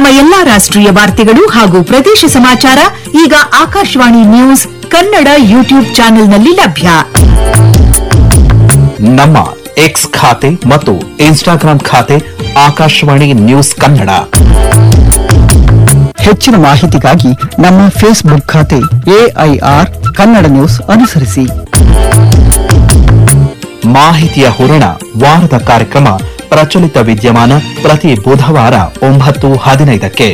ನಮ್ಮ ಎಲ್ಲಾ ರಾಷ್ಟ್ರೀಯ ವಾರ್ತೆಗಳು ಹಾಗೂ ಪ್ರದೇಶ ಸಮಾಚಾರ ಈಗ ಆಕಾಶವಾಣಿ ನ್ಯೂಸ್ ಕನ್ನಡ ಯೂಟ್ಯೂಬ್ ಚಾನೆಲ್ನಲ್ಲಿ ಲಭ್ಯ ನಮ್ಮ ಎಕ್ಸ್ ಖಾತೆ ಮತ್ತು ಇನ್ಸ್ಟಾಗ್ರಾಂ ಖಾತೆ ಆಕಾಶವಾಣಿ ನ್ಯೂಸ್ ಕನ್ನಡ ಹೆಚ್ಚಿನ ಮಾಹಿತಿಗಾಗಿ ನಮ್ಮ ಫೇಸ್ಬುಕ್ ಖಾತೆ ಎಐಆರ್ ಕನ್ನಡ ನ್ಯೂಸ್ ಅನುಸರಿಸಿ ಮಾಹಿತಿಯ ಹೂರಣ ವಾರದ ಕಾರ್ಯಕ್ರಮ ಪ್ರಚಲಿತ ವಿದ್ಯಮಾನ ಪ್ರತಿ ಬುಧವಾರ ಒಂಬತ್ತು ಹದಿನೈದಕ್ಕೆ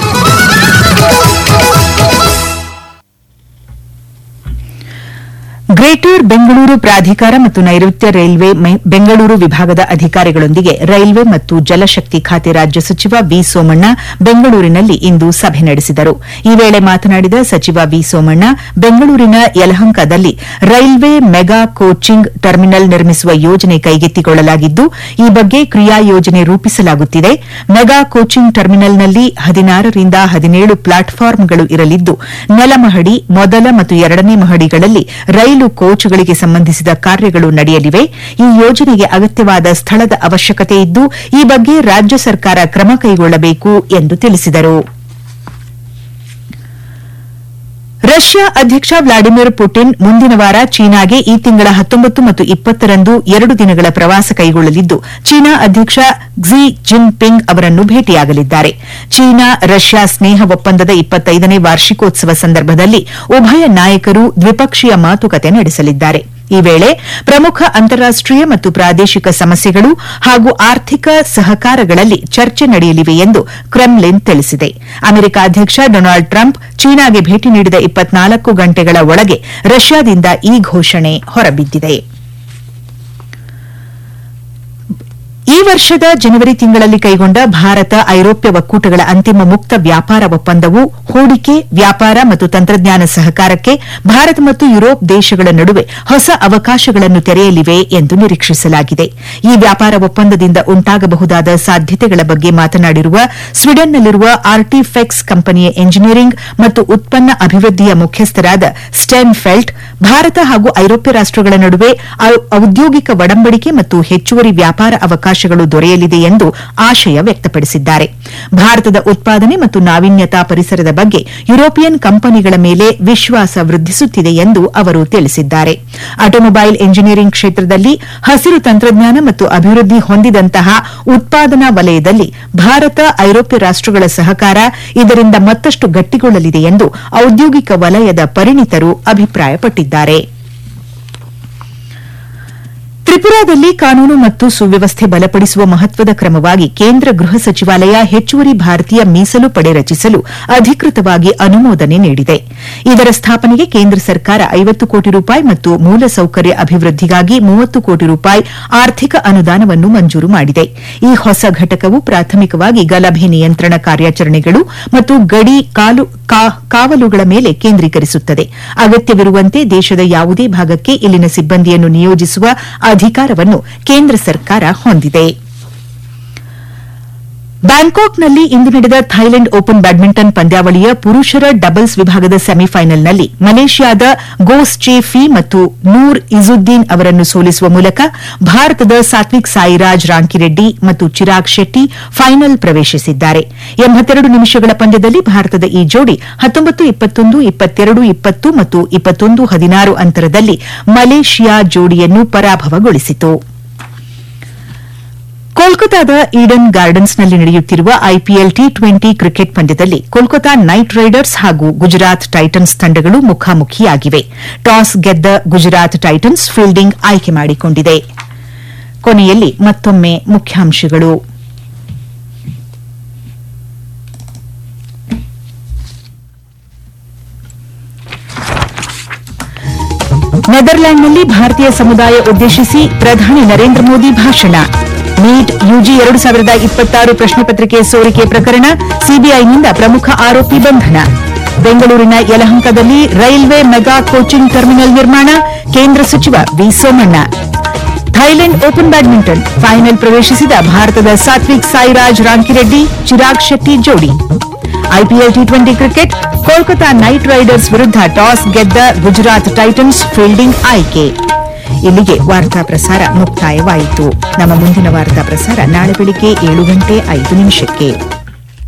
ಗ್ರೇಟರ್ ಬೆಂಗಳೂರು ಪ್ರಾಧಿಕಾರ ಮತ್ತು ನೈಋತ್ಯ ರೈಲ್ವೆ ಮೆ- ಬೆಂಗಳೂರು ವಿಭಾಗದ ಅಧಿಕಾರಿಗಳೊಂದಿಗೆ ರೈಲ್ವೆ ಮತ್ತು ಜಲಶಕ್ತಿ ಖಾತೆ ರಾಜ್ಯ ಸಚಿವ ವಿ ಸೋಮಣ್ಣ ಬೆಂಗಳೂರಿನಲ್ಲಿ ಇಂದು ಸಭೆ ನಡೆಸಿದರು ಈ ವೇಳೆ ಮಾತನಾಡಿದ ಸಚಿವ ವಿ ಸೋಮಣ್ಣ ಬೆಂಗಳೂರಿನ ಯಲಹಂಕದಲ್ಲಿ ರೈಲ್ವೆ ಮೆಗಾ ಕೋಚಿಂಗ್ ಟರ್ಮಿನಲ್ ನಿರ್ಮಿಸುವ ಯೋಜನೆ ಕೈಗೆತ್ತಿಕೊಳ್ಳಲಾಗಿದ್ದು ಈ ಬಗ್ಗೆ ಕ್ರಿಯಾ ಯೋಜನೆ ರೂಪಿಸಲಾಗುತ್ತಿದೆ ಮೆಗಾ ಕೋಚಿಂಗ್ ಟರ್ಮಿನಲ್ನಲ್ಲಿ ಹದಿನಾರರಿಂದ ಹದಿನೇಳು ಪ್ಲಾಟ್ಫಾರ್ಮ್ಗಳು ಇರಲಿದ್ದು ನೆಲಮಹಡಿ ಮೊದಲ ಮತ್ತು ಎರಡನೇ ಮಹಡಿಗಳಲ್ಲಿ ರೈಲು ಕೋಚ್ಗಳಿಗೆ ಸಂಬಂಧಿಸಿದ ಕಾರ್ಯಗಳು ನಡೆಯಲಿವೆ ಈ ಯೋಜನೆಗೆ ಅಗತ್ಯವಾದ ಸ್ಥಳದ ಅವಶ್ಯಕತೆ ಇದ್ದು ಈ ಬಗ್ಗೆ ರಾಜ್ಯ ಸರ್ಕಾರ ಕ್ರಮ ಕೈಗೊಳ್ಳಬೇಕು ಎಂದು ತಿಳಿಸಿದರು ರಷ್ಯಾ ಅಧ್ಯಕ್ಷ ವ್ಲಾಡಿಮಿರ್ ಪುಟಿನ್ ಮುಂದಿನ ವಾರ ಚೀನಾಗೆ ಈ ತಿಂಗಳ ಹತ್ತೊಂಬತ್ತು ಮತ್ತು ಇಪ್ಪತ್ತರಂದು ಎರಡು ದಿನಗಳ ಪ್ರವಾಸ ಕೈಗೊಳ್ಳಲಿದ್ದು ಚೀನಾ ಅಧ್ಯಕ್ಷ ಕ್ಸಿ ಜಿನ್ಪಿಂಗ್ ಅವರನ್ನು ಭೇಟಿಯಾಗಲಿದ್ದಾರೆ ಚೀನಾ ರಷ್ಯಾ ಸ್ನೇಹ ಒಪ್ಪಂದದ ಇಪ್ಪತ್ತೈದನೇ ವಾರ್ಷಿಕೋತ್ಸವ ಸಂದರ್ಭದಲ್ಲಿ ಉಭಯ ನಾಯಕರು ದ್ವಿಪಕ್ಷೀಯ ಮಾತುಕತೆ ನಡೆಸಲಿದ್ದಾರೆ ಈ ವೇಳೆ ಪ್ರಮುಖ ಅಂತಾರಾಷ್ಟೀಯ ಮತ್ತು ಪ್ರಾದೇಶಿಕ ಸಮಸ್ಯೆಗಳು ಹಾಗೂ ಆರ್ಥಿಕ ಸಹಕಾರಗಳಲ್ಲಿ ಚರ್ಚೆ ನಡೆಯಲಿವೆ ಎಂದು ಕ್ರೆಮ್ಲಿನ್ ತಿಳಿಸಿದೆ ಅಮೆರಿಕ ಅಧ್ಯಕ್ಷ ಡೊನಾಲ್ಡ್ ಟ್ರಂಪ್ ಚೀನಾಗೆ ಭೇಟಿ ನೀಡಿದ ಇಪ್ಪತ್ನಾಲ್ಕು ಗಂಟೆಗಳ ಒಳಗೆ ರಷ್ಯಾದಿಂದ ಈ ಘೋಷಣೆ ಹೊರಬಿದ್ದಿದೆ ಈ ವರ್ಷದ ಜನವರಿ ತಿಂಗಳಲ್ಲಿ ಕೈಗೊಂಡ ಭಾರತ ಐರೋಪ್ಯ ಒಕ್ಕೂಟಗಳ ಅಂತಿಮ ಮುಕ್ತ ವ್ಯಾಪಾರ ಒಪ್ಪಂದವು ಹೂಡಿಕೆ ವ್ಯಾಪಾರ ಮತ್ತು ತಂತ್ರಜ್ಞಾನ ಸಹಕಾರಕ್ಕೆ ಭಾರತ ಮತ್ತು ಯುರೋಪ್ ದೇಶಗಳ ನಡುವೆ ಹೊಸ ಅವಕಾಶಗಳನ್ನು ತೆರೆಯಲಿವೆ ಎಂದು ನಿರೀಕ್ಷಿಸಲಾಗಿದೆ ಈ ವ್ಯಾಪಾರ ಒಪ್ಪಂದದಿಂದ ಉಂಟಾಗಬಹುದಾದ ಸಾಧ್ಯತೆಗಳ ಬಗ್ಗೆ ಮಾತನಾಡಿರುವ ಸ್ವೀಡನ್ನಲ್ಲಿರುವ ಆರ್ಟಿಫೆಕ್ಸ್ ಕಂಪನಿಯ ಎಂಜಿನಿಯರಿಂಗ್ ಮತ್ತು ಉತ್ಪನ್ನ ಅಭಿವೃದ್ಧಿಯ ಮುಖ್ಯಸ್ಥರಾದ ಸ್ಟೆನ್ ಫೆಲ್ಟ್ ಭಾರತ ಹಾಗೂ ಐರೋಪ್ಯ ರಾಷ್ಟಗಳ ನಡುವೆ ಔ- ಔದ್ಯೋಗಿಕ ಒಡಂಬಡಿಕೆ ಮತ್ತು ಹೆಚ್ಚುವರಿ ವ್ಯಾಪಾರ ಅವಕಾಶಗಳು ದೊರೆಯಲಿದೆ ಎಂದು ಆಶಯ ವ್ಯಕ್ತಪಡಿಸಿದ್ದಾರೆ ಭಾರತದ ಉತ್ಪಾದನೆ ಮತ್ತು ನಾವೀನ್ಯತಾ ಪರಿಸರದ ಬಗ್ಗೆ ಯುರೋಪಿಯನ್ ಕಂಪನಿಗಳ ಮೇಲೆ ವಿಶ್ವಾಸ ವೃದ್ಧಿಸುತ್ತಿದೆ ಎಂದು ಅವರು ತಿಳಿಸಿದ್ದಾರೆ ಆಟೋಮೊಬೈಲ್ ಎಂಜಿನಿಯರಿಂಗ್ ಕ್ಷೇತ್ರದಲ್ಲಿ ಹಸಿರು ತಂತ್ರಜ್ಞಾನ ಮತ್ತು ಅಭಿವೃದ್ಧಿ ಹೊಂದಿದಂತಹ ಉತ್ಪಾದನಾ ವಲಯದಲ್ಲಿ ಭಾರತ ಐರೋಪ್ಯ ರಾಷ್ಟಗಳ ಸಹಕಾರ ಇದರಿಂದ ಮತ್ತಷ್ಟು ಗಟ್ಟಿಗೊಳ್ಳಲಿದೆ ಎಂದು ಔದ್ಯೋಗಿಕ ವಲಯದ ಪರಿಣಿತರು ಅಭಿಪ್ರಾಯಪಟ್ಟಿದ್ದಾರೆ ತ್ರಿಪುರಾದಲ್ಲಿ ಕಾನೂನು ಮತ್ತು ಸುವ್ಯವಸ್ಥೆ ಬಲಪಡಿಸುವ ಮಹತ್ವದ ಕ್ರಮವಾಗಿ ಕೇಂದ್ರ ಗೃಹ ಸಚಿವಾಲಯ ಹೆಚ್ಚುವರಿ ಭಾರತೀಯ ಮೀಸಲು ಪಡೆ ರಚಿಸಲು ಅಧಿಕೃತವಾಗಿ ಅನುಮೋದನೆ ನೀಡಿದೆ ಇದರ ಸ್ಥಾಪನೆಗೆ ಕೇಂದ್ರ ಸರ್ಕಾರ ಐವತ್ತು ಕೋಟಿ ರೂಪಾಯಿ ಮತ್ತು ಮೂಲಸೌಕರ್ಯ ಅಭಿವೃದ್ಧಿಗಾಗಿ ಮೂವತ್ತು ಕೋಟಿ ರೂಪಾಯಿ ಆರ್ಥಿಕ ಅನುದಾನವನ್ನು ಮಂಜೂರು ಮಾಡಿದೆ ಈ ಹೊಸ ಘಟಕವು ಪ್ರಾಥಮಿಕವಾಗಿ ಗಲಭೆ ನಿಯಂತ್ರಣ ಕಾರ್ಯಾಚರಣೆಗಳು ಮತ್ತು ಗಡಿ ಕಾಲು ಕಾ- ಕಾವಲುಗಳ ಮೇಲೆ ಕೇಂದ್ರೀಕರಿಸುತ್ತದೆ ಅಗತ್ಯವಿರುವಂತೆ ದೇಶದ ಯಾವುದೇ ಭಾಗಕ್ಕೆ ಇಲ್ಲಿನ ಸಿಬ್ಬಂದಿಯನ್ನು ನಿಯೋಜಿಸುವ ಅಧಿಕಾರವನ್ನು ಕೇಂದ್ರ ಸರ್ಕಾರ ಹೊಂದಿದೆ ಬ್ಯಾಂಕಾಕ್ನಲ್ಲಿ ಇಂದು ನಡೆದ ಥೈಲೆಂಡ್ ಓಪನ್ ಬ್ಯಾಡ್ಮಿಂಟನ್ ಪಂದ್ಯಾವಳಿಯ ಪುರುಷರ ಡಬಲ್ಸ್ ವಿಭಾಗದ ಸೆಮಿಫೈನಲ್ನಲ್ಲಿ ಮಲೇಷ್ಯಾದ ಗೋಸ್ ಚೆ ಫಿ ಮತ್ತು ನೂರ್ ಇಜುದ್ದೀನ್ ಅವರನ್ನು ಸೋಲಿಸುವ ಮೂಲಕ ಭಾರತದ ಸಾತ್ವಿಕ್ ಸಾಯಿರಾಜ್ ರಾಂಕಿರೆಡ್ಡಿ ಮತ್ತು ಚಿರಾಗ್ ಶೆಟ್ಟಿ ಫೈನಲ್ ಪ್ರವೇಶಿಸಿದ್ದಾರೆ ಎಂಬತ್ತೆರಡು ನಿಮಿಷಗಳ ಪಂದ್ಯದಲ್ಲಿ ಭಾರತದ ಈ ಜೋಡಿ ಹತ್ತೊಂಬತ್ತು ಇಪ್ಪತ್ತೊಂದು ಇಪ್ಪತ್ತೆರಡು ಇಪ್ಪತ್ತು ಮತ್ತು ಇಪ್ಪತ್ತೊಂದು ಹದಿನಾರು ಅಂತರದಲ್ಲಿ ಮಲೇಷ್ಯಾ ಜೋಡಿಯನ್ನು ಪರಾಭವಗೊಳಿಸಿತು ಕೋಲ್ಕತಾದ ಈಡನ್ ಗಾರ್ಡನ್ಸ್ನಲ್ಲಿ ನಡೆಯುತ್ತಿರುವ ಐಪಿಎಲ್ ಟಿ ಟ್ವೆಂಟಿ ಕ್ರಿಕೆಟ್ ಪಂದ್ಯದಲ್ಲಿ ಕೋಲ್ಕತಾ ನೈಟ್ ರೈಡರ್ಸ್ ಹಾಗೂ ಗುಜರಾತ್ ಟೈಟನ್ಸ್ ತಂಡಗಳು ಮುಖಾಮುಖಿಯಾಗಿವೆ ಟಾಸ್ ಗೆದ್ದ ಗುಜರಾತ್ ಟೈಟನ್ಸ್ ಫೀಲ್ಡಿಂಗ್ ಆಯ್ಕೆ ಮಾಡಿಕೊಂಡಿದೆ ಕೊನೆಯಲ್ಲಿ ಮತ್ತೊಮ್ಮೆ ಮುಖ್ಯಾಂಶಗಳು ನೆದರ್ಲ್ಯಾಂಡ್ನಲ್ಲಿ ಭಾರತೀಯ ಸಮುದಾಯ ಉದ್ದೇಶಿಸಿ ಪ್ರಧಾನಿ ನರೇಂದ್ರ ಮೋದಿ ಭಾಷಣ ನೀಟ್ ಯುಜಿ ಎರಡು ಸಾವಿರದ ಇಪ್ಪತ್ತಾರು ಪ್ರಶ್ನೆ ಪತ್ರಿಕೆ ಸೋರಿಕೆ ಪ್ರಕರಣ ಸಿಬಿಐನಿಂದ ಪ್ರಮುಖ ಆರೋಪಿ ಬಂಧನ ಬೆಂಗಳೂರಿನ ಯಲಹಂಕದಲ್ಲಿ ರೈಲ್ವೆ ಮೆಗಾ ಕೋಚಿಂಗ್ ಟರ್ಮಿನಲ್ ನಿರ್ಮಾಣ ಕೇಂದ್ರ ಸಚಿವ V Somanna Thailand open badminton final ಪ್ರವೇಶಿಸಿದ ಭಾರತದ ಸಾತ್ವಿಕ್ ಸಾಯಿರಾಜ್ ರಾಂಕಿರೆಡ್ಡಿ ಚಿರಾಗ್ ಶೆಟ್ಟಿ ಜೋಡಿ IPL T twenty cricket Kolkata knight riders ವಿರುದ್ಧ ಟಾಸ್ ಗೆದ್ದ ಗುಜರಾತ್ ಟೈಟನ್ಸ್ ಫೀಲ್ಡಿಂಗ್ ಆಯ್ಕೆ ಇಲ್ಲಿಗೆ ವಾರ್ತಾ ಪ್ರಸಾರ ಮುಕ್ತಾಯವಾಯಿತು ನಮ್ಮ ಮುಂದಿನ ವಾರ್ತಾ ಪ್ರಸಾರ ನಾಳೆ ಬೆಳಿಗ್ಗೆ ಏಳು ಗಂಟೆ ಐದು ನಿಮಿಷಕ್ಕೆ